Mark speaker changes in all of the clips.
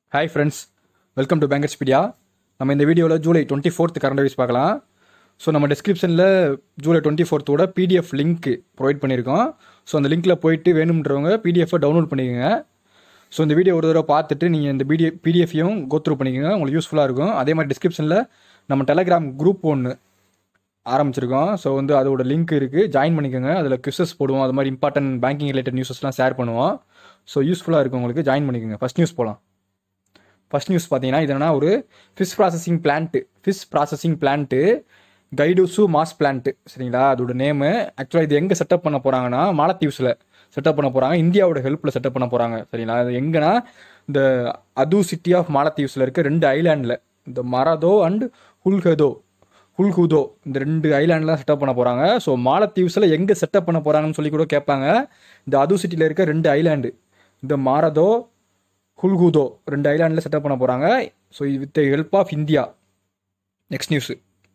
Speaker 1: hi friends welcome to Bankerspedia நம்ம இந்த வீடியோவில் July twenty fourth current affairs பார்க்கலாம் ஸோ நம்ம டிஸ்கிரிப்ஷனில் ஜூலை டுவெண்ட்டி ஃபோர்த்தோட பிடிஎஃப் லிங்க் ப்ரொவைட் பண்ணியிருக்கோம் ஸோ அந்த லிங்க்கில் போயிட்டு வேணுன்றவங்க பிடிஎஃபை டவுன்லோட் பண்ணிக்கோங்க ஸோ இந்த வீடியோ ஒரு தடவை பார்த்துட்டு நீங்கள் இந்த பிடிஎஃப் பிடிஎஃபையும் கோத்ரூ பண்ணிக்கோங்க உங்களுக்கு யூஸ்ஃபுல்லாக இருக்கும் அதே மாதிரி டிஸ்கிரிப்ஷனில் நம்ம டெலகிராம் குரூப் ஒன்று ஆரம்பிச்சிருக்கோம் ஸோ வந்து அதோட லிங்க் இருக்குது ஜாயின் பண்ணிக்கோங்க அதில் குவிசஸ் போடுவோம் அது மாதிரி இம்பார்ட்டன்ட் பேங்கிங் ரிலேட்டட் நியூஸஸ்லாம் ஷேர் பண்ணுவோம் ஸோ யூஸ்ஃபுல்லாக இருக்கும் உங்களுக்கு ஜாயின் பண்ணிக்கோங்க ஃபஸ்ட் நியூஸ் போகலாம் ஃபர்ஸ்ட் நியூஸ் பார்த்தீங்கன்னா இது என்னன்னா ஒரு fish processing plant fish processing plant கைடுசு மாஸ் பிளான்ட்டு சரிங்களா அதோட நேமு ஆக்சுவலாக இது எங்கே செட்டப் பண்ண போகிறாங்கன்னா மாலத்தீவ்ஸில் செட்டப் பண்ண போகிறாங்க இந்தியாவோட ஹெல்ப்பில் செட்டப் பண்ண போகிறாங்க சரிங்களா அது எங்கன்னா இந்த அது சிட்டி ஆஃப் மாலத்தீவ்ஸில் இருக்க ரெண்டு ஐலாண்டில் இந்த மரதோ அண்ட் ஹுல்ஹதோ ஹுல்ஹுதோ இந்த ரெண்டு ஐலாண்ட்லாம் செட்டப் பண்ண போகிறாங்க ஸோ மாலத்தீவ்ஸில் எங்கே செட்டப் பண்ண போகிறாங்கன்னு சொல்லி கூட கேட்பாங்க இந்த அது சிட்டியில் இருக்க ரெண்டு ஐலாண்டு இந்த மாரதோ ஹுல்ஹுதோ ரெண்டு ஐலாண்டில் செட்டப் பண்ண போகிறாங்க so with the help of India next news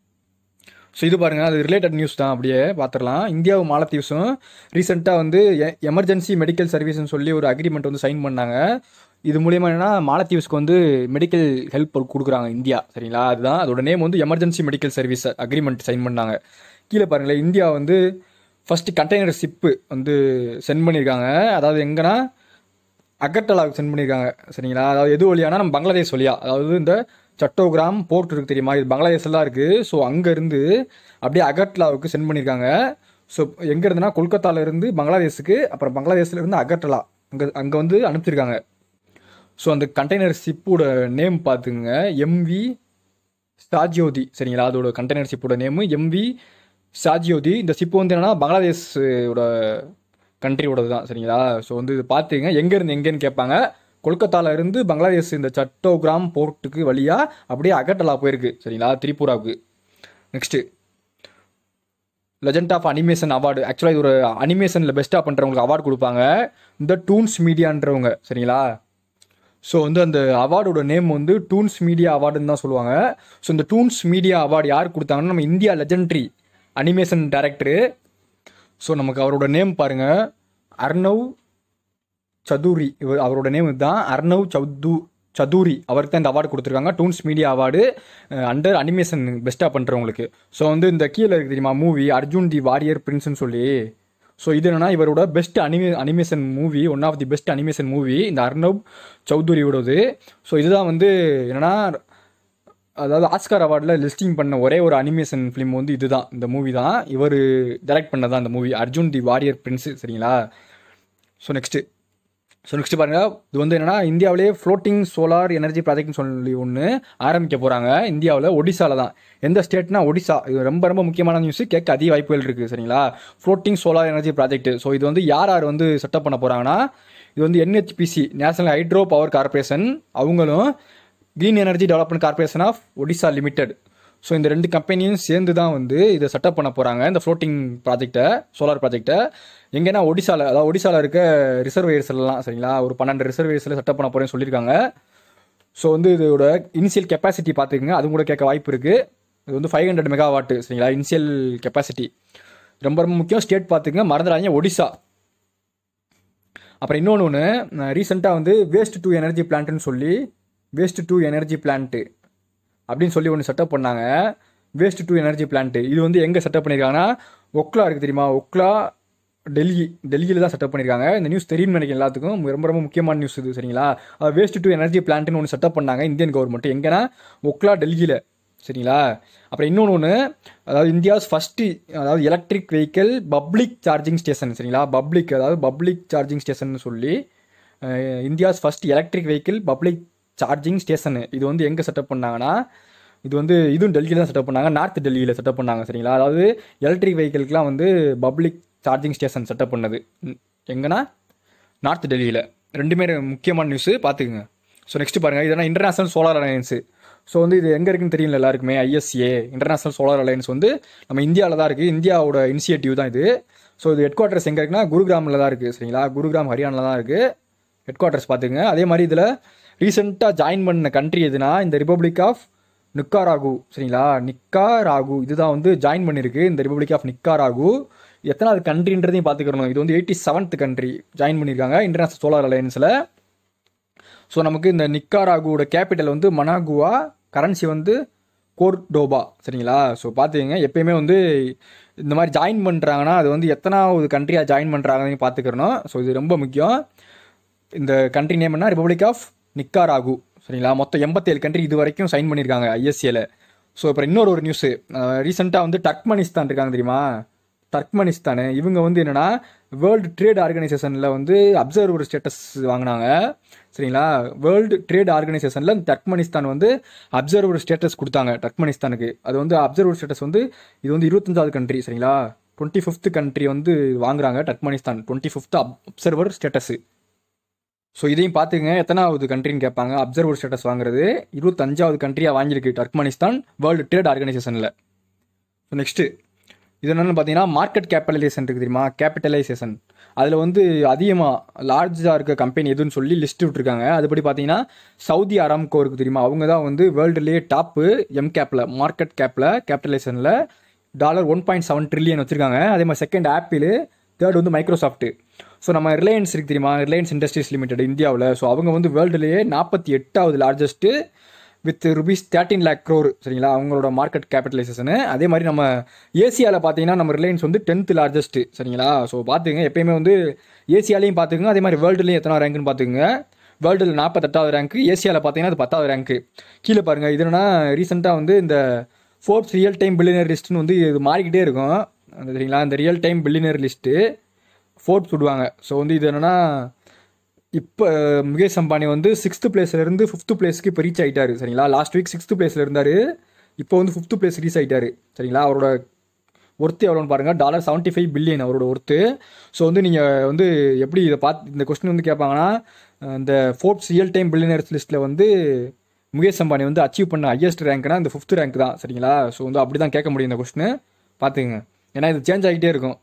Speaker 1: so இது பாருங்கள் அது ரிலேட்டட் நியூஸ் தான் அப்படியே பார்த்துடலாம் இந்தியாவும் மாலத்தீவ்ஸும் ரீசெண்டாக வந்து எமர்ஜென்சி மெடிக்கல் சர்வீஸ்னு சொல்லி ஒரு அக்ரிமெண்ட் வந்து சைன் பண்ணாங்க இது மூலியமா என்னன்னா மாலத்தீவ்ஸ்க்கு வந்து மெடிக்கல் ஹெல்ப் கொடுக்குறாங்க இந்தியா சரிங்களா அதுதான் அதோட நேம் வந்து emergency medical service agreement sign பண்ணாங்க கீழே பாருங்களேன் இந்தியா வந்து ஃபஸ்ட்டு கண்டெய்னர் ஷிப்பு வந்து சென்ட் பண்ணியிருக்காங்க அதாவது எங்கன்னா அகர்டலாவுக்கு சென்ட் பண்ணியிருக்காங்க சரிங்களா அதாவது எது வழியானா நம்ம பங்களாதேஷ் வழியா அதாவது இந்த சட்டோகிராம் போர்ட் இருக்கு தெரியுமா இது பங்களாதேஷில் தான் இருக்குது ஸோ அங்கேருந்து அப்படியே அகர்டலாவுக்கு சென்ட் பண்ணியிருக்காங்க ஸோ எங்கே இருந்துன்னா கொல்கத்தால இருந்து பங்களாதேஷுக்கு அப்புறம் பங்களாதேஷ்ல இருந்து அகர்டலா அங்கே அங்கே வந்து அனுப்பிச்சிருக்காங்க ஸோ அந்த கண்டெய்னர் ஷிப்போட நேம் பார்த்துங்க எம்வி சாஜியோதி சரிங்களா அதோட கண்டெய்னர் ஷிப்போட நேமு எம்வி சாஜியோதி இந்த ஷிப்பு வந்து என்னன்னா பங்களாதேஷோட கண்ட்ரியோடது தான் சரிங்களா ஸோ வந்து இது பார்த்துங்க எங்கேருந்து எங்கேன்னு கேட்பாங்க கொல்கத்தால இருந்து பங்களாதேஷ் இந்த சட்டோகிராம் போர்ட்டுக்கு வழியாக அப்படியே அகட்டலா போயிருக்கு சரிங்களா திரிபுராவுக்கு next legend of animation award ஆக்சுவலாக இது ஒரு அனிமேஷனில் பெஸ்ட்டாக பண்ணுறவங்களுக்கு அவார்டு கொடுப்பாங்க இந்த டூன்ஸ் மீடியான்றவங்க சரிங்களா ஸோ வந்து அந்த அவார்டோட நேம் வந்து டூன்ஸ் மீடியா அவார்டுன்னு தான் சொல்லுவாங்க ஸோ இந்த டூன்ஸ் மீடியா அவார்டு யார் கொடுத்தாங்கன்னா நம்ம India legendary animation director so நமக்கு அவரோட நேம் பாருங்க அர்ணவ் சதுரி இவர் அவரோட நேம் இதுதான் அர்ணவ் சௌது சதுரி அவருக்கு தான் இந்த அவார்டு கொடுத்துருக்காங்க Toons Media award under animation பெஸ்ட்டாக பண்ணுறவங்களுக்கு ஸோ வந்து இந்த கீழே இருக்கு தெரியுமா மூவி அர்ஜுன் தி வாரியர் பிரின்ஸ்னு சொல்லி ஸோ இது என்னன்னா இவரோட best anime animation movie one of the best animation movie இந்த அர்ணவ் சௌதுரியோடது ஸோ இதுதான் வந்து என்னன்னா அதாவது ஆஸ்கார் அவார்டில் லிஸ்டிங் பண்ண ஒரே ஒரு அனிமேஷன் ஃபிலிம் வந்து இதுதான் இந்த மூவி தான் இவர் டைரக்ட் பண்ணதான் இந்த movie Arjun the warrior prince சரிங்களா ஸோ நெக்ஸ்ட்டு ஸோ நெக்ஸ்ட் பாருங்க இது வந்து என்னன்னா இந்தியாவிலே ஃப்ளோட்டிங் சோலார் எனர்ஜி ப்ராஜெக்ட்னு சொல்லி ஒன்று ஆரம்பிக்க போகிறாங்க இந்தியாவில் ஒடிசாவில் தான் எந்த ஸ்டேட்னா ஒடிசா இது ரொம்ப ரொம்ப முக்கியமான நியூஸ் கேட்க அதிக வாய்ப்புகள் இருக்குது சரிங்களா floating solar energy project so இது வந்து யார் யார் வந்து செட்டப் பண்ண போகிறாங்கன்னா இது வந்து NHPC national hydro power corporation அவங்களும் green energy development corporation of Odisha limited so இந்த ரெண்டு கம்பெனியும் சேர்ந்து தான் வந்து இதை செட்டப் பண்ண போகிறாங்க இந்த ஃப்ளோட்டிங் ப்ராஜெக்டை சோலார் ப்ராஜெக்டை எங்கன்னா ஒடிசாவில் அதாவது ஒடிசாவில் இருக்க ரிசர்வேர்ஸ்லாம் சரிங்களா ஒரு பன்னெண்டு ரிசர்வேர்ஸில் செட்டப் பண்ண போகிறேன்னு சொல்லியிருக்காங்க ஸோ வந்து இதோட இனிஷியல் கெப்பாசிட்டி பார்த்துக்குங்க அதுவும் கூட கேட்க வாய்ப்பு இருக்குது இது வந்து ஃபைவ் ஹண்ட்ரட் மெகா வாட்டு சரிங்களா இனிஷியல் கெப்பாசிட்டி ரொம்ப ரொம்ப முக்கியம் ஸ்டேட் பார்த்துக்குங்க மறந்துடாதீங்க ஒடிசா அப்புறம் இன்னொன்று ஒன்று ரீசெண்டாக வந்து வேஸ்ட் டு எனர்ஜி பிளான்ட்டுன்னு சொல்லி வேஸ்ட் டு எனர்ஜி பிளான்ட்டு அப்படின்னு சொல்லி ஒன்று செட்டப் பண்ணாங்க வேஸ்ட் டு எனர்ஜி பிளான்ட்டு இது வந்து எங்கே செட்டப் பண்ணியிருக்காங்கன்னா ஒக்லா இருக்குது தெரியுமா ஒக்லா டெல்லி டெல்லியில் தான் செட்டப் பண்ணியிருக்காங்க இந்த நியூஸ் தெரியும்னு நினைக்கிறேன் எல்லாத்துக்கும் ரொம்ப ரொம்ப முக்கியமான நியூஸ் இது சரிங்களா வேஸ்ட் டு எனர்ஜி பிளான்ட்னு ஒன்று செட்டப் பண்ணாங்க இந்தியன் கவர்மெண்ட் எங்கன்னா ஒக்லா டெல்லியில் சரிங்களா அப்புறம் இன்னொன்று ஒன்று அதாவது இந்தியாஸ் ஃபஸ்ட்டு அதாவது electric vehicle public charging station சரிங்களா பப்ளிக் அதாவது பப்ளிக் சார்ஜிங் ஸ்டேஷன் சொல்லி India's first electric vehicle public charging station இது வந்து எங்கே செட்டப் பண்ணாங்கன்னா இது வந்து இதுவும் டெல்லியில் தான் செட்டப் பண்ணாங்க நார்த் டெல்லியில் செட்டப் பண்ணாங்க சரிங்களா அதாவது எலக்ட்ரிக் வெஹிக்கிள்க்குலாம் வந்து பப்ளிக் சார்ஜிங் ஸ்டேஷன் செட்டப் பண்ணது எங்கன்னா நார்த் டெல்லியில் ரெண்டுமே முக்கியமான நியூஸு பார்த்துக்குங்க ஸோ நெக்ஸ்ட் பாருங்கள் இதெல்லாம் இன்டர்நேஷனல் சோலார் அலையன்ஸு ஸோ வந்து இது எங்கே இருக்குன்னு தெரியல எல்லாருக்குமே ஐஎஸ்ஏ இன்டர்நேஷனல் சோலார் அலையன்ஸ் வந்து நம்ம இந்தியாவில் தான் இருக்குது இந்தியாவோட இனிஷியேட்டிவ் தான் இது ஸோ இது ஹெட் குவார்ட்டர்ஸ் எங்கே இருக்குன்னா குருகிராமில் தான் இருக்குது சரிங்களா குருகிராம் ஹரியானில் தான் இருக்குது ஹெட் குவார்ட்டர்ஸ் பார்த்துங்க அதே மாதிரி இதில் ரீசெண்டாக ஜாயின் பண்ண கண்ட்ரி எதுனா இந்த ரிப்பப்ளிக் ஆஃப் நிக்காராகு சரிங்களா நிக்காராகு இதுதான் வந்து ஜாயின் பண்ணியிருக்கு இந்த ரிப்பப்ளிக் ஆஃப் நிக்காராகு எத்தனாவது கண்ட்ரின்றதையும் பார்த்துக்கிறணும் இது வந்து எயிட்டி செவன்த் கண்ட்ரி ஜாயின் பண்ணியிருக்காங்க இன்டர்நேஷனல் சோலார் அலையன்ஸில் ஸோ நமக்கு இந்த நிக்காராகுவோட கேபிட்டல் வந்து மனாகுவா கரன்சி வந்து கோர்டோபா சரிங்களா ஸோ பார்த்துக்கங்க எப்பயுமே வந்து இந்த மாதிரி ஜாயின் பண்ணுறாங்கன்னா அது வந்து எத்தனாவது கண்ட்ரியாக ஜாயின் பண்ணுறாங்கன்னு பார்த்துக்கிறணும் ஸோ இது ரொம்ப முக்கியம் இந்த கண்ட்ரி நேம் என்ன ரிப்பப்ளிக் ஆஃப் நிக்காராகு சரிங்களா மொத்தம் எண்பத்தேழு கண்ட்ரி இது வரைக்கும் சைன் பண்ணியிருக்காங்க ஐஎஸ்சியில் ஸோ அப்புறம் இன்னொரு ஒரு நியூஸு ரீசெண்டாக வந்து டர்க்மனிஸ்தான் இருக்காங்க தெரியுமா டர்க்மனிஸ்தான் இவங்க வந்து என்னென்னா வேர்ல்டு ட்ரேட் ஆர்கனைசேஷனில் வந்து அப்சர்வர் ஸ்டேட்டஸ் வாங்கினாங்க சரிங்களா வேர்ல்டு ட்ரேட் ஆர்கனைசேஷனில் டர்க்மனிஸ்தான் வந்து அப்சர்வர் ஸ்டேட்டஸ் கொடுத்தாங்க டர்க்மனிஸ்தானுக்கு அது வந்து அப்சர்வர் ஸ்டேட்டஸ் வந்து இது வந்து இருபத்தஞ்சாவது கண்ட்ரி சரிங்களா டுவெண்ட்டி ஃபிஃப்த் கண்ட்ரி வந்து வாங்குறாங்க Turkmenistan twenty fifth observer status so இதையும் பார்த்துக்கங்க எத்தனாவது கண்ட்ரின்னு கேட்பாங்க அப்சர்வர் ஸ்டேட்டஸ் வாங்குறது இருபத்தஞ்சாவது கண்ட்ரியாக வாங்கியிருக்கு டர்க்மனிஸ்தான் வேர்ல்டு ட்ரேட் ஆர்கனைசேஷனில் ஸோ நெக்ஸ்ட்டு இது என்னென்னு பார்த்தீங்கன்னா மார்க்கெட் கேபிட்டலைசேஷன் இருக்குது தெரியுமா கேபிட்டலைசேஷன் அதில் வந்து அதிகமாக லார்ஜாக இருக்க கம்பெனி எதுன்னு சொல்லி லிஸ்ட் விட்டுருக்காங்க அதுபடி பார்த்தீங்கன்னா சவுதி அராம்கோ இருக்குது தெரியுமா அவங்க தான் வந்து வேர்ல்டுலேயே டாப்பு எம் கேப்பில் மார்க்கெட் கேப்பில் கேபிட்டலைசேஷனில் dollar one point seven trillion வச்சுருக்காங்க அதே மாதிரி செகண்ட் ஆப்பிள் தேர்ட் வந்து மைக்ரோசாஃப்ட் ஸோ நம்ம ரிலையன்ஸ் இருக்கு தெரியுமா ரிலையன்ஸ் இண்டஸ்ட்ரீஸ் லிமிடெட் இந்தியாவில் ஸோ அவங்க வந்து வேர்ல்டுலேயே நாற்பத்தி எட்டாவது largest with rupees thirteen lakh crore சரிங்களா அவங்களோட மார்க்கெட் கேபிட்டலைசேஷனு அதே மாதிரி நம்ம ஏசியாவில் பார்த்தீங்கன்னா நம்ம ரிலையன்ஸ் வந்து டென்த் லார்ஜஸ்ட்டு சரிங்களா ஸோ பார்த்துங்க எப்பயுமே வந்து ஏசியாலையும் பார்த்துக்குங்க அதே மாதிரி வேர்ல்டுலேயும் எத்தனை ரேங்க்னு பார்த்துக்குங்க வேர்ல்டில் நாற்பத்தெட்டாவது ரேங்க் ஏசியாவில் பார்த்தீங்கன்னா அது பத்தாவது ரேங்க் கீழே பாருங்கள் இது என்னன்னா ரீசெண்டாக வந்து இந்த ஃபோர்ப்ஸ் ரியல் டைம் பில்லியனர் லிஸ்ட்னு வந்து இது மாறிக்கிட்டே இருக்கும் அந்த சரிங்களா இந்த ரியல் டைம் பில்லியனர் லிஸ்ட்டு ஃபோர்த் விடுவாங்க ஸோ வந்து இது என்னென்னா இப்போ முகேஷ் அம்பானி வந்து சிக்ஸ்த்து பிளேஸ்லேருந்து ஃபிஃப்த்து பிளேஸ்க்கு இப்போ ரீச் ஆகிட்டாரு சரிங்களா லாஸ்ட் வீக் சிக்ஸ்த்து பிளேஸில் இருந்தார் இப்போ வந்து ஃபிஃப்த்து பிளேஸ் ரீச் ஆகிட்டாரு சரிங்களா அவரோட ஒர்த்து எவ்வளோன்னு பாருங்கள் டாலர் செவன்ட்டி ஃபைவ் பில்லியன் அவரோட ஒர்த்து ஸோ வந்து நீங்கள் வந்து எப்படி இதை பார்த்து இந்த கொஸ்டின் வந்து கேட்பாங்கன்னா இந்த ஃபோர்ப்ஸ் ரியல் டைம் பில்லியனர்ஸ் லிஸ்ட்டில் வந்து முகேஷ் அம்பானி வந்து அச்சீவ் பண்ண ஹையஸ்ட் ரேங்க்னா இந்த ஃபிஃப்த் ரேங்க் தான் சரிங்களா ஸோ வந்து அப்படி தான் கேட்க முடியும் இந்த கொஸ்டின் பார்த்துங்க ஏன்னா இது சேஞ்ச் ஆகிட்டே இருக்கும்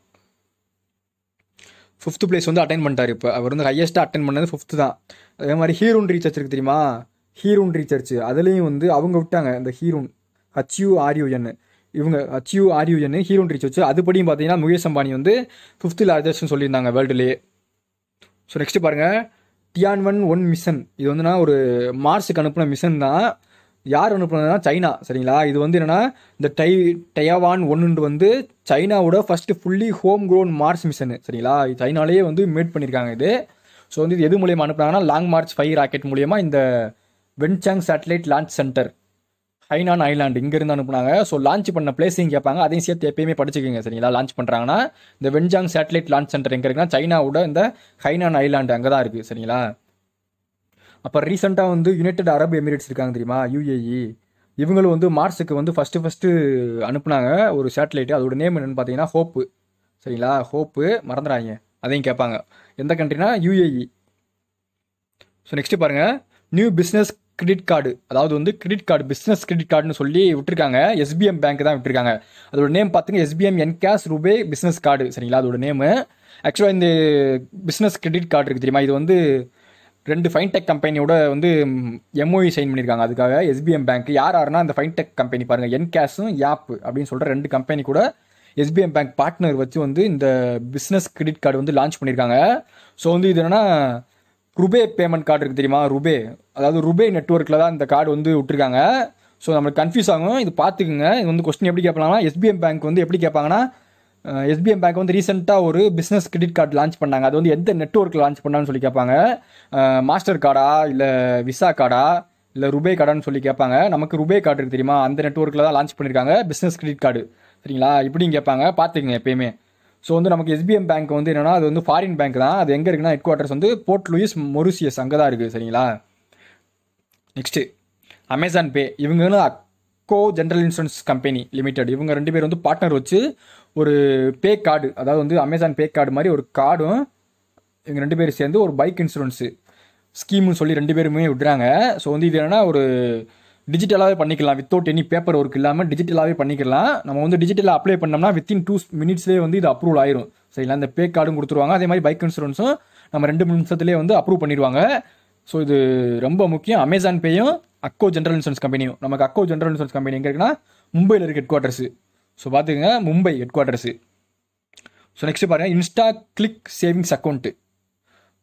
Speaker 1: ஃபிஃப்த் பிளேஸ் வந்து அட்டைன் பண்ணிட்டார் இப்போ அவர் வந்து ஹையஸ்ட்டாக அட்டன் பண்ணது ஃபிஃப்த்து தான் அதே மாதிரி ஹீரோன் ரீசர்ச் இருக்கு தெரியுமா ஹீரோன் ரீசர்ச் அதுலேயும் வந்து அவங்க விட்டாங்க இந்த ஹீரோன் ஹச்யூ ஆர்யூஎன் இவங்க ஹச்யூ ஆர்யூஎன் ஹீரோன் ரீசர்ச் அதுபடியும் பார்த்தீங்கன்னா முகேஷ் அம்பானி வந்து ஃபிஃப்த்து லார்ஜஸ்ட்னு சொல்லியிருந்தாங்க வேர்ல்டுலேயே ஸோ நெக்ஸ்ட் பாருங்கள் டியான் ஒன் ஒன் மிஷன் இது வந்துன்னா ஒரு மார்ஸுக்கு அனுப்பின மிஷன் தான் யார் அனுப்புனதுனா சைனா சரிங்களா இது வந்து என்னென்னா இந்த டை டயவான் ஒன்று வந்து சைனாவோட first fully home grown Mars mission சரிங்களா இது சைனாலேயே வந்து மேட் பண்ணியிருக்காங்க இது ஸோ வந்து இது எது மூலியமாக அனுப்புனாங்கன்னா லாங் மார்ச் ஃபைவ் ராக்கெட் மூலியமா இந்த Wenchang satellite launch centre Hainan island இங்கேருந்து அனுப்புனாங்க ஸோ லான்ச் பண்ண பிளேஸையும் கேட்பாங்க அதையும் சேர்த்து எப்பயுமே படிச்சுக்கோங்க சரிங்களா லான்ச் பண்ணுறாங்கன்னா இந்த வென்ஜாங் சேட்டலைட் லான்ச் சென்டர் எங்கே இருக்குன்னா சைனாவோட இந்த ஹைனான் ஐலாண்டு அங்கே தான் இருக்குது சரிங்களா அப்போ ரீசெண்டாக வந்து யுனைடெட் அரப் எமிரேட்ஸ் இருக்காங்க தெரியுமா யூஏஇ இவங்களும் வந்து மார்ஸுக்கு வந்து ஃபஸ்ட்டு ஃபஸ்ட்டு அனுப்புனாங்க ஒரு சேட்டலைட்டு அதோட நேம் என்னென்னு பார்த்தீங்கன்னா ஹோப்பு சரிங்களா ஹோப்பு மறந்துடாங்க அதையும் கேட்பாங்க எந்த கண்ட்ரினா யூஏஇ ஸோ நெக்ஸ்ட் பாருங்கள் நியூ பிஸ்னஸ் கிரெடிட் கார்டு அதாவது வந்து கிரெடிட் கார்டு பிஸ்னஸ் கிரெடிட் கார்டுன்னு சொல்லி விட்டுருக்காங்க எஸ்பிஎம் பேங்க் தான் விட்டுருக்காங்க அதோட நேம் பார்த்துங்க எஸ்பிஎம் என்கேஸ் ரூபே பிஸ்னஸ் கார்டு சரிங்களா அதோட நேமு ஆக்சுவலாக இந்த பிஸ்னஸ் கிரெடிட் கார்டு இருக்குது தெரியுமா இது வந்து ரெண்டு ஃபைன்டெக் கம்பெனியோட வந்து எம்ஓஇ சைன் பண்ணியிருக்காங்க அதுக்காக எஸ்பிஎம் பேங்க் யார் யாருன்னா அந்த ஃபைன்டெக் கம்பெனி பாருங்கள் என்கேஸும் யாப் அப்படின்னு சொல்கிற ரெண்டு கம்பெனி கூட எஸ்பிஎம் பேங்க் பார்ட்னர் வச்சு வந்து இந்த பிஸ்னஸ் கிரெடிட் கார்டு வந்து லான்ச் பண்ணியிருக்காங்க ஸோ வந்து இது என்னன்னா ருபே பேமெண்ட் கார்டு இருக்குது தெரியுமா ருபே அதாவது ருபே நெட்ஒர்க்கில் தான் இந்த கார்டு வந்து விட்டுருக்காங்க ஸோ நம்மளுக்கு கன்ஃபியூஸ் ஆகும் இது பார்த்துக்குங்க இது வந்து கொஸ்டின் எப்படி கேட்பாங்கன்னா எஸ்பிஎம் பேங்க் வந்து எப்படி கேட்பாங்கன்னா எஸ்பிஎம் பேங்க் வந்து ரீசெண்டாக ஒரு பிஸ்னஸ் கிரெடிட் கார்டு லான்ச் பண்ணாங்க அது வந்து எந்த நெட்ஒர்க்கில் லான்ச் பண்ணான்னு சொல்லி கேட்பாங்க மாஸ்டர் கார்டா இல்லை விசா கார்டா இல்லை ருபே கார்டான்னு சொல்லி கேட்பாங்க நமக்கு ருபே கார்டு இருக்கு தெரியுமா அந்த நெட்ஒர்க்கில் தான் லான்ச் பண்ணியிருக்காங்க பிஸ்னஸ் கிரெடிட் கார்டு சரிங்களா இப்படியும் கேட்பாங்க பார்த்துக்குங்க எப்பயுமே ஸோ வந்து நமக்கு எஸ்பிஎம் பேங்க் வந்து என்னென்னா அது வந்து ஃபாரின் பேங்க் தான் அது எங்கே இருக்குன்னா ஹெட் குவார்ட்டர்ஸ் வந்து போர்ட் லூயிஸ் மொரிசியஸ் அங்கே தான் இருக்குது சரிங்களா நெக்ஸ்ட்டு அமேசான் பே இவங்க வந்து Acko general insurance company limited இவங்க ரெண்டு பேர் வந்து பார்ட்னர் வச்சு ஒரு பே கார்டு அதாவது வந்து அமேசான் பே கார்டு மாதிரி ஒரு கார்டும் இவங்க ரெண்டு பேரும் சேர்ந்து ஒரு பைக் இன்சூரன்ஸு ஸ்கீம்னு சொல்லி ரெண்டு பேருமே விடுறாங்க ஸோ வந்து இது என்னன்னா ஒரு டிஜிட்டலாகவே பண்ணிக்கலாம் வித்தவுட் எனி பேப்பர் ஒர்க் இல்லாமல் டிஜிட்டலாகவே பண்ணிக்கலாம் நம்ம வந்து டிஜிட்டலாக அப்ளை பண்ணோம்னா வித்தின் டூ மினிட்ஸ்லேயே வந்து இது அப்ரூவல் ஆயிரும் சரிங்களா இந்த பே கார்டும் கொடுத்துருவாங்க அதே மாதிரி பைக் இன்சூரன்ஸும் நம்ம ரெண்டு நிமிஷத்துலேயே வந்து அப்ரூவ் பண்ணிடுவாங்க ஸோ இது ரொம்ப முக்கியம் அமேசான் பேயும் அக்கோ ஜென்ரல் இன்சூரன்ஸ் கம்பெனியும் நமக்கு அக்கோ ஜென்ரல் இன்சூரன்ஸ் கம்பெனி எங்கே இருக்குன்னா மும்பையில் இருக்க ஹெட் குவார்ட்டர்ஸ் ஸோ பார்த்துக்கங்க Mumbai headquarters so next பாருங்கள் இன்ஸ்டா கிளிக் சேவிங்ஸ் அக்கௌண்ட்டு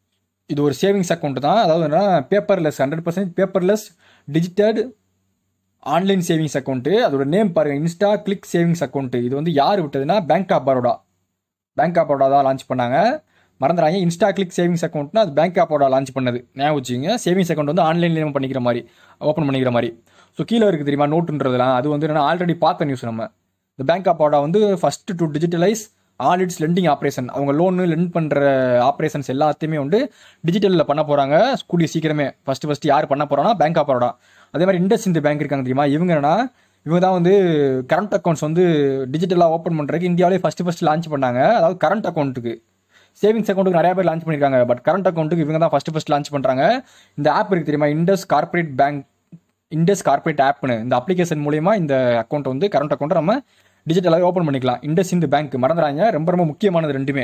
Speaker 1: இது ஒரு சேவிங்ஸ் அக்கௌண்ட் தான் அதாவது என்ன paperless hundred percent paperless digital online savings account அதோட நேம் பாருங்க இன்ஸ்டா கிளிக் சேவிங்ஸ் அக்கௌண்ட்டு இது வந்து யார் விட்டதுன்னா Bank of Baroda Bank of Baroda தான் லான்ச் பண்ணாங்க மறந்துடாங்க இன்ஸ்டா கிளிக் சேவிங்ஸ் அக்கௌண்ட்னா அது பேங்க் ஆஃப் பரோடா லான்ச் பண்ணது ஞாபகம் வச்சுங்க சேவிங்ஸ் அக்கௌண்ட் வந்து ஆன்லைன்லேயே பண்ணிக்கிற மாதிரி ஓப்பன் பண்ணிக்கிற மாதிரி ஸோ கீழே இருக்குது தெரியுமா நோட்டுன்றதுலாம் அது வந்து என்னன்னா ஆல்ரெடி பார்த்த நியூஸ் நம்ம இந்த பேங்க் ஆஃப் பரோடா வந்து first to digitalise all its lending operation அவங்க லோனு லெண்ட் பண்ணுற ஆப்ரேஷன்ஸ் எல்லாத்தையுமே வந்து டிஜிட்டலில் பண்ண போகிறாங்க கூடிய சீக்கிரமே ஃபஸ்ட்டு ஃபஸ்ட்டு யார் பண்ண போகிறாங்கன்னா பேங்க் ஆஃப் பரோடா அதே மாதிரி இண்டஸ் இந்த பேங்க் இருக்காங்க தெரியுமா இவங்க என்னன்னா இவங்க தான் வந்து கரண்ட் அக்கௌண்ட்ஸ் வந்து டிஜிட்டலாக ஓப்பன் பண்ணுறதுக்கு இந்தியாவிலே ஃபஸ்ட்டு ஃபஸ்ட்டு லான்ச் பண்ணாங்க அதாவது கரண்ட் அக்கௌண்ட்டுக்கு சேவிங்ஸ் அக்கௌண்ட்டுக்கு நிறைய பேர் லான்ச் பண்ணியிருக்காங்க பட் கரண்ட் அக்கௌண்ட்டுக்கு இவங்க தான் ஃபஸ்ட்டு ஃபஸ்ட் லான்ச் பண்ணுறாங்க இந்த ஆப் இருக்குது தெரியுமா Indus corporate bank Indus corporate ஆப்னு இந்த அப்ளிகேஷன் மூலியமா இந்த அக்கௌண்ட் வந்து கரண்ட் அக்கௌண்ட்டை நம்ம டிஜிட்டலாகவே ஓப்பன் பண்ணிக்கலாம் இண்டஸ் இந்த பேங்க் மறந்துடாங்க ரொம்ப ரொம்ப முக்கியமானது ரெண்டுமே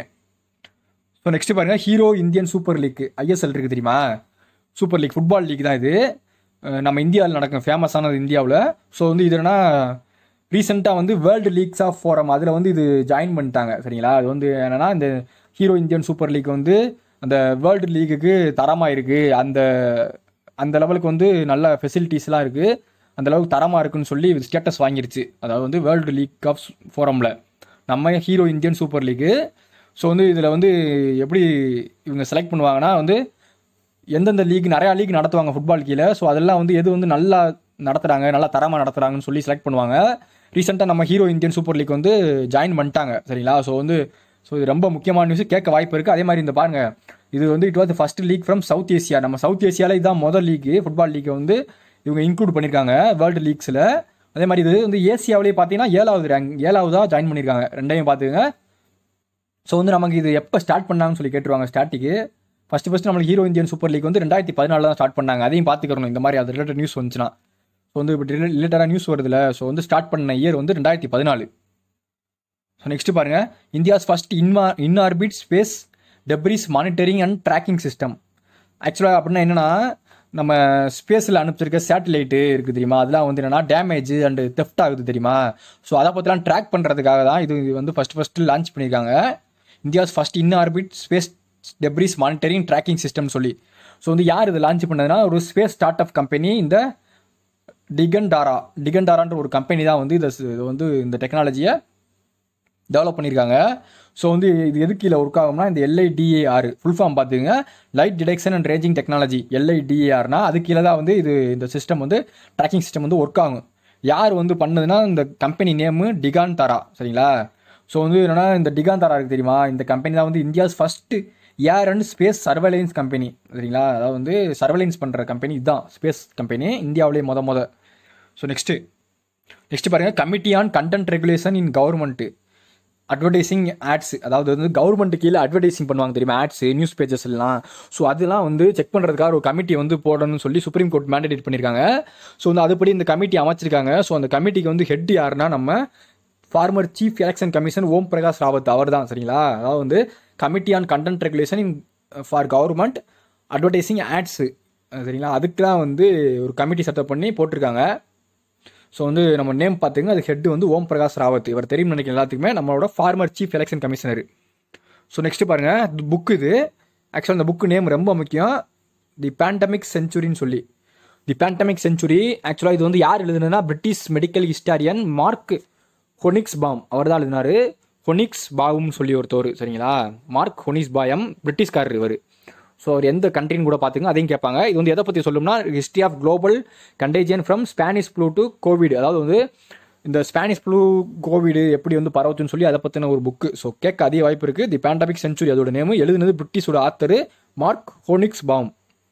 Speaker 1: ஸோ நெக்ஸ்ட் பாருங்க Hero Indian Super League ISL இருக்குது தெரியுமா சூப்பர் லீக் ஃபுட்பால் லீக் தான் இது அஹ் நம்ம இந்தியாவில் நடக்கும் ஃபேமஸானது இந்தியாவில் ஸோ வந்து இது என்னன்னா ரீசெண்டாக வந்து வேர்ல்டு லீக்ஸ் ஆஃப் ஃபோரம் அதில் வந்து இது ஜாயின் பண்ணிட்டாங்க சரிங்களா அது வந்து என்னன்னா இந்த ஹீரோ இந்தியன் சூப்பர் லீக் வந்து அந்த வேர்ல்டு லீக்குக்கு தரமாக இருக்குது அந்த அந்த லெவலுக்கு வந்து நல்ல ஃபெசிலிட்டிஸ்லாம் இருக்குது அந்த அளவுக்கு தரமாக இருக்குன்னு சொல்லி ஸ்டேட்டஸ் வாங்கிருச்சு அதாவது வந்து வேர்ல்டு லீக் ஆஃப் ஃபோரமில் நம்ம Hero Indian Super league so வந்து இதில் வந்து எப்படி இவங்க செலக்ட் பண்ணுவாங்கன்னா வந்து எந்தெந்த லீக் நிறையா லீக் நடத்துவாங்க ஃபுட்பால் கீழே ஸோ அதெல்லாம் வந்து எது வந்து நல்லா நடத்துகிறாங்க நல்லா தரமாக நடத்துகிறாங்கன்னு சொல்லி செலக்ட் பண்ணுவாங்க ரீசெண்டாக நம்ம ஹீரோ இந்தியன் சூப்பர் லீக் வந்து ஜாயின் பண்ணிட்டாங்க சரிங்களா ஸோ வந்து ஸோ இது ரொம்ப முக்கியமான நியூஸ் கேட்க வாய்ப்பு இருக்குது அதே மாதிரி இந்த பாருங்க இது வந்து it was first league from South Asia நம்ம சவுத் ஏசியாவில் இதுதான் முதல் லீக் ஃபுட்பால் லீக்கை வந்து இவங்க இன்க்ளூட் பண்ணியிருக்காங்க வேர்ல்டு லீக்ஸில் அதே மாதிரி இது வந்து ஏசியாவிலேயே பார்த்தீங்கன்னா ஏழாவது ரேங்க் ஏழாவதாக ஜாயின் பண்ணியிருக்காங்க ரெண்டையும் பார்த்துங்க ஸோ வந்து நமக்கு இது எப்போ ஸ்டார்ட் பண்ணாங்கன்னு சொல்லி கேட்டுருவாங்க ஸ்டார்டிக்கு ஃபஸ்ட்டு ஃபஸ்ட்டு நம்மளுக்கு ஹீரோ இந்தியன் சூப்பர் லீக் வந்து ரெண்டாயிரத்தி பதினாலில் தான் ஸ்டார்ட் பண்ணாங்க அதையும் பார்த்துக்கிறணும் இந்த மாதிரி அது ரிலேட்டட் நியூஸ் வந்துச்சுன்னா ஸோ வந்து இப்படி ரிலேட்டடாக நியூஸ் வருதுல ஸோ வந்து ஸ்டார்ட் பண்ண இயர் வந்து ரெண்டாயிரத்தி பதினாலு ஸோ நெக்ஸ்ட் பாருங்க இந்தியாஸ் ஃபர்ஸ்ட் இன்மா in orbit space debris monitoring and tracking system ஆக்சுவலாக அப்படின்னா என்னன்னா நம்ம ஸ்பேஸில் அனுப்பிச்சிருக்க சேட்டலைட்டு இருக்குது தெரியுமா அதெல்லாம் வந்து என்னன்னா டேமேஜ் அண்ட் தெஃப்ட் ஆகுது தெரியுமா ஸோ அதை பற்றிலாம் ட்ராக் பண்ணுறதுக்காக தான் இது வந்து ஃபஸ்ட் ஃபஸ்ட்டு லான்ச் பண்ணியிருக்காங்க India's first in orbit space debris monitoring tracking system சொல்லி ஸோ வந்து யார் இது லான்ச் பண்ணதுன்னா ஒரு ஸ்பேஸ் ஸ்டார்ட் அப் கம்பெனி இந்த டிகன்டாரா டிகன்டாரான்ற ஒரு கம்பெனி தான் வந்து இதை இது வந்து இந்த டெக்னாலஜியை டெவலப் பண்ணியிருக்காங்க ஸோ வந்து இது எது கீழே ஒர்க் ஆகும்னா இந்த எல்ஐடிஏஆர் ஃபுல் ஃபார்ம் பார்த்துங்க light detection and ranging technology எல்ஐடிஏஆர்னா அது கீழே தான் வந்து இது இந்த சிஸ்டம் வந்து ட்ராக்கிங் சிஸ்டம் வந்து ஒர்க் ஆகும் யார் வந்து பண்ணதுன்னா இந்த கம்பெனி நேமு டிகான் தாரா சரிங்களா ஸோ வந்து என்னன்னா இந்த டிகான் தாரா இருக்கு தெரியுமா இந்த கம்பெனி தான் வந்து India's first air and space surveillance company சரிங்களா அதாவது வந்து சர்வேலைன்ஸ் பண்ணுற கம்பெனி இதுதான் ஸ்பேஸ் கம்பெனி இந்தியாவிலேயே மொத மொத ஸோ நெக்ஸ்ட்டு நெக்ஸ்ட் பாருங்க committee on content regulation in government advertising ads அதாவது வந்து கவர்மெண்ட் கீழே அட்வர்டைசிங் பண்ணுவாங்க தெரியுமா ஆட்ஸ் நியூஸ் பேஜஸ் எல்லாம் ஸோ அதெல்லாம் வந்து செக் பண்ணுறதுக்காக ஒரு கமிட்டி வந்து போடணும்னு சொல்லி சுப்ரீம் கோர்ட் மேண்டேட் பண்ணியிருக்காங்க ஸோ வந்து அதுபடி இந்த கமிட்டி அமைச்சிருக்காங்க ஸோ அந்த கமிட்டிக்கு வந்து ஹெட் யாருன்னா நம்ம former chief election commission Om Prakash Rawat அவர் தான் சரிங்களா அதாவது வந்து committee on content regulation in for government advertising ads சரிங்களா அதுக்கு தான் வந்து ஒரு கமிட்டி செட்டப் பண்ணி போட்டிருக்காங்க ஸோ வந்து நம்ம நேம் பார்த்துங்க அது ஹெட் வந்து ஓம் பிரகாஷ் ராவத் இவர் தெரியும் நினைக்கிறேன் எல்லாத்துக்குமே நம்மளோட former chief election commissioner so next பாருங்க புக் இது ஆக்சுவலாக இந்த புக்கு நேம் ரொம்ப முக்கியம் தி பேண்டமிக் செஞ்சுரின்னு சொல்லி தி பேண்டமிக் செஞ்சுரி ஆக்சுவலாக இது வந்து யார் எழுதுனதுன்னா British medical historian Mark Honigsbaum அவர் தான் எழுதினாரு ஹொனிக்ஸ் பாவும்னு சொல்லி ஒருத்தவர் சரிங்களா மார்க் ஹொனிக்ஸ் பாயம் பிரிட்டிஷ்காரர் இவர் ஸோ அவர் எந்த கண்ட்ரின்னு கூட பார்த்துங்க அதையும் கேட்பாங்க இது வந்து எதை பற்றி சொல்லும்னா history of global contagion from Spanish flu to COVID அதாவது வந்து இந்த ஸ்பானிஷ் ஃப்ளூ கோவிடு எப்படி வந்து பரவுச்சுன்னு சொல்லி அதை பற்றின ஒரு புக்கு ஸோ கேட்க அதிக வாய்ப்பு இருக்குது தி பேண்டமிக் செஞ்சுரி அதோட நேம் எழுதுனது பிரிட்டிஷோட author Mark Honigsbaum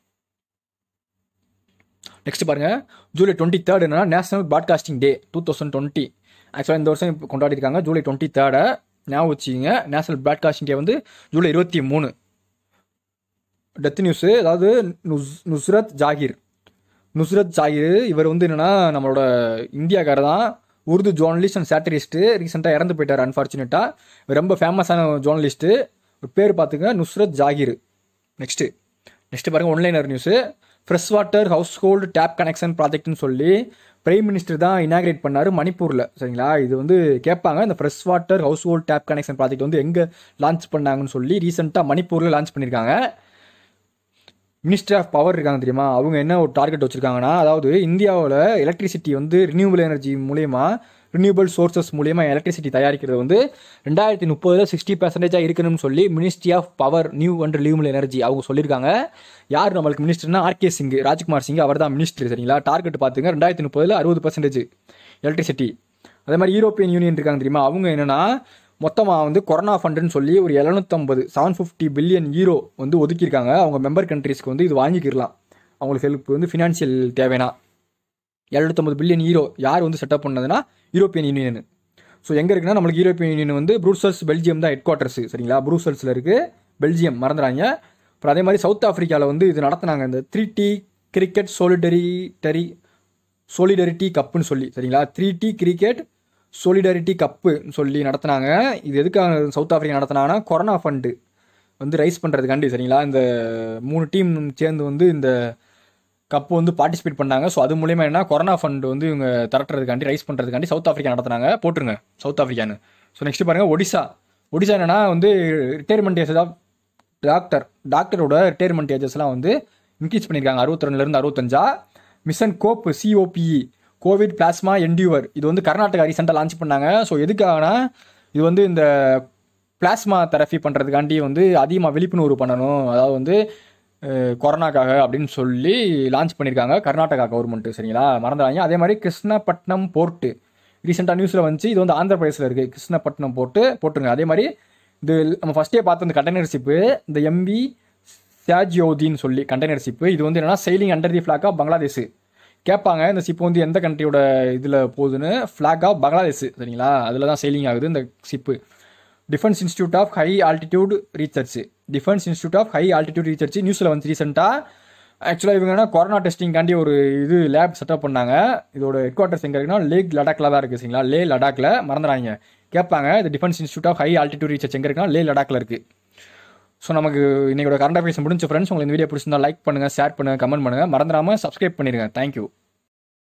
Speaker 1: next பாருங்க ஜூலை டுவெண்ட்டி தேர்ட் என்னன்னா National Podcasting Day two thousand twenty ஆக்சுவலாக இந்த வருஷம் இப்போ கொண்டாடி இருக்காங்க ஜூலை டுவெண்ட்டி தேர்டை ஞாபகம் வச்சுக்கிங்க நேஷனல் பாட்காஸ்டிங் டே வந்து ஜூலை இருபத்தி மூணு டெத் நியூஸு அதாவது நுஸ் நுஸ்ரத் ஜாகிர் நுஸ்ரத் ஜாகிர் இவர் வந்து என்னன்னா நம்மளோட இந்தியாக்காரர் தான் உருது ஜேர்னலிஸ்ட் அண்ட் சேட்டரிஸ்ட்டு ரீசெண்டாக இறந்து போயிட்டார் அன்ஃபார்ச்சுனேட்டாக ரொம்ப ஃபேமஸான ஜேர்னலிஸ்ட்டு ஒரு பேர் பார்த்துங்க நுஸ்ரத் ஜாகிர் நெக்ஸ்ட்டு நெக்ஸ்ட் பாருங்க one liner news fresh water household tap connection ப்ராஜெக்ட்னு சொல்லி பிரைம் மினிஸ்டர் தான் இனாகிரேட் பண்ணார் மணிப்பூரில் சரிங்களா இது வந்து கேட்பாங்க இந்த fresh water household tap connection project வந்து எங்கே லான்ச் பண்ணாங்கன்னு சொல்லி ரீசெண்டாக மணிப்பூரில் லான்ச் பண்ணியிருக்காங்க மினிஸ்ட்ரி ஆஃப் பவர் இருக்காங்க தெரியுமா அவங்க என்ன ஒரு டார்கெட் வச்சுருக்காங்கன்னா அதாவது இந்தியாவில் எலக்ட்ரிசிட்டி வந்து ரினியூவபிள் எனர்ஜி மூலயமா ரினியூவபிள் சோர்சஸ் மூலியமா எலக்ட்ரிசிட்டி தயாரிக்கிறது வந்து ரெண்டாயிரத்தி முப்பதில் சிக்ஸ்டி பர்சன்டேஜாக இருக்கணும்னு சொல்லி Ministry of Power New and Renewable Energy அவங்க சொல்லியிருக்காங்க யார் நம்மளுக்கு மினிஸ்டர்னா ஆர்கே சிங் ராஜ்குமார் சிங் அவர் தான் மினிஸ்டர் சரிங்களா டார்கெட் பார்த்துங்க ரெண்டாயிரத்தி முப்பதில் அறுபது பர்சன்டேஜ் எலக்ட்ரிசிட்டி அதே மாதிரி யூரோப்பியன் யூனியன் இருக்காங்க தெரியுமா அவங்க என்னன்னா மொத்தமாக வந்து கொரோனா ஃபண்டுன்னு சொல்லி ஒரு எழுநூத்தம்பது செவன் ஃபிஃப்டி பில்லியன் யூரோ வந்து ஒதுக்கியிருக்காங்க அவங்க மெம்பர் கண்ட்ரீஸ்க்கு வந்து இது வாங்கிக்கிடலாம் அவங்களுக்கு ஹெல்ப் வந்து ஃபினான்ஷியல் தேவைனா எழுநூத்தம்பது பில்லியன் யூரோ யார் வந்து செட்டப் பண்ணதுன்னா யூரோப்பியன் யூனியன் ஸோ எங்கே இருக்குன்னா நம்மளுக்கு யூரோப்பியன் யூனியன் வந்து ப்ரூசல்ஸ் பெல்ஜியம் தான் ஹெட் குவார்ட்டர்ஸ் சரிங்களா ப்ரூசல்ஸில் இருக்குது பெல்ஜியம் மறந்துடாங்க அப்புறம் அதே மாதிரி சவுத் ஆஃப்ரிக்காவில் வந்து இது நடத்துனாங்க இந்த three T cricket solidaritary solidarity கப்புன்னு சொல்லி சரிங்களா த்ரீ டி கிரிக்கெட் சோலிடாரிட்டி கப்புன்னு சொல்லி நடத்துனாங்க இது எதுக்காக சவுத் ஆஃப்ரிக்கா நடத்துனாங்கன்னா கொரோனா ஃபண்டு வந்து ரைஸ் பண்ணுறதுக்காண்டி சரிங்களா இந்த மூணு டீம் சேர்ந்து வந்து இந்த கப்பு வந்து பார்ட்டிசிபேட் பண்ணாங்க ஸோ அது மூலியமா என்ன கொரோனா ஃபண்ட் வந்து இவங்க திரட்டுறதுக்காண்டி ரைஸ் பண்ணுறதுக்காண்டி சவுத் ஆஃப்ரிக்கா நடத்துனாங்க போட்டுருங்க சவுத் ஆஃப்ரிக்கான்னு ஸோ நெக்ஸ்ட் பாருங்க ஒடிசா ஒடிசா என்னன்னா வந்து ரிட்டையர்மெண்ட் ஏஜ் ஆஃப் டாக்டர் டாக்டரோட ரிட்டையர்மெண்ட் ஏஜஸ்லாம் வந்து இன்க்ரீஸ் பண்ணியிருக்காங்க அறுபத்தி ரெண்டுலேருந்து அறுபத்தஞ்சா mission COPE COPE COVID plasma endeavour இது வந்து கர்நாடகா ரீசெண்டாக லான்ச் பண்ணாங்க ஸோ எதுக்காகனா இது வந்து இந்த பிளாஸ்மா தெரப்பி பண்ணுறதுக்காண்டி வந்து அதிகமாக விழிப்புணர்வு பண்ணணும் அதாவது வந்து அஹ், கொரோனாக்காக அப்படின்னு சொல்லி லான்ச் பண்ணியிருக்காங்க கர்நாடகா கவர்மெண்ட்டு சரிங்களா மறந்துடாங்க அதே மாதிரி கிருஷ்ணப்பட்டினம் போர்ட்டு ரீசெண்டாக நியூஸில் வந்துச்சு இது வந்து ஆந்திர பிரதேசில் இருக்குது கிருஷ்ணப்பட்டினம் போர்ட்டு போட்டுருங்க அதே மாதிரி இது நம்ம ஃபஸ்ட்டே பார்த்த இந்த கண்டெய்னர் ஷிப்பு இந்த எம்பி சாஜியோதின்னு சொல்லி கண்டெய்னர் ஷிப்பு இது வந்து என்னன்னா sailing under the flag of Bangladesh கேட்பாங்க இந்த ஷிப் வந்து எந்த கண்ட்ரியோட இதில் போகுதுன்னு ஃபிளாக் ஆஃப் பங்களாதேஷ் சரிங்களா அதில் தான் சைலிங் ஆகுது இந்த ship Defence Institute of High Altitude Research Defence Institute of High Altitude Research நியூஸில் வந்து ரீசெண்டாக ஆக்சுவலாக இவங்க என்ன கொரோனா டெஸ்டிங்காண்டி ஒரு இது லேப் செட்டப் பண்ணாங்க இதோட ஹெட் குவார்ட்டர்ஸ் எங்கே இருக்குன்னா லே லடாக்ல தான் இருக்குது சரிங்களா லே லடாக்ல மறந்துடாங்க கேட்பாங்க இந்த Defence Institute of High Altitude Research எங்கே இருக்குன்னா லே லடாக்ல இருக்குது ஸோ நமக்கு இன்னையோட கரண்ட் அஃபேர்ஸ் முடிஞ்ச ஃப்ரெண்ட்ஸ் உங்களுக்கு இந்த வீடியோ பிடிச்சிருந்தா லைக் பண்ணுங்கள் ஷேர் பண்ணுங்கள் கமெண்ட் பண்ணுங்கள் மறந்துடாமல் சப்ஸ்கிரைப் பண்ணிடுங்க தேங்க்யூ